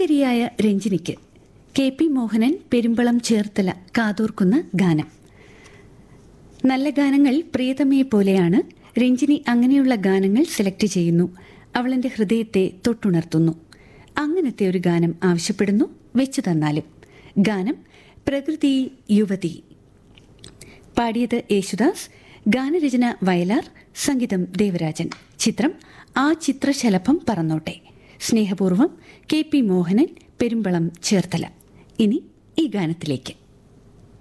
സുന്ദരിയായ രഞ്ജിനിക്ക് K P Mohanan Perumbalam Cherthala കാതോർക്കുന്ന ഗാനം നല്ല ഗാനങ്ങൾ പ്രിയതമയെ പോലെയാണ് രഞ്ജിനി അങ്ങനെയുള്ള ഗാനങ്ങൾ സെലക്ട് ചെയ്യുന്നു അവളെന്റെ ഹൃദയത്തെ തൊട്ടുണർത്തുന്നു അങ്ങനത്തെ ഒരു ഗാനം ആവശ്യപ്പെടുന്നു വെച്ചു തന്നാലും ഗാനം പ്രകൃതി യുവതി പാടിയത് യേശുദാസ് ഗാനരചന വയലാർ സംഗീതം ദേവരാജൻ ചിത്രം ആ ചിത്രശലഭം പറന്നോട്ടെ സ്നേഹപൂർവം കെ പി മോഹനൻ പെരുമ്പളം ചേർത്തല ഇനി ഈ ഗാനത്തിലേക്ക്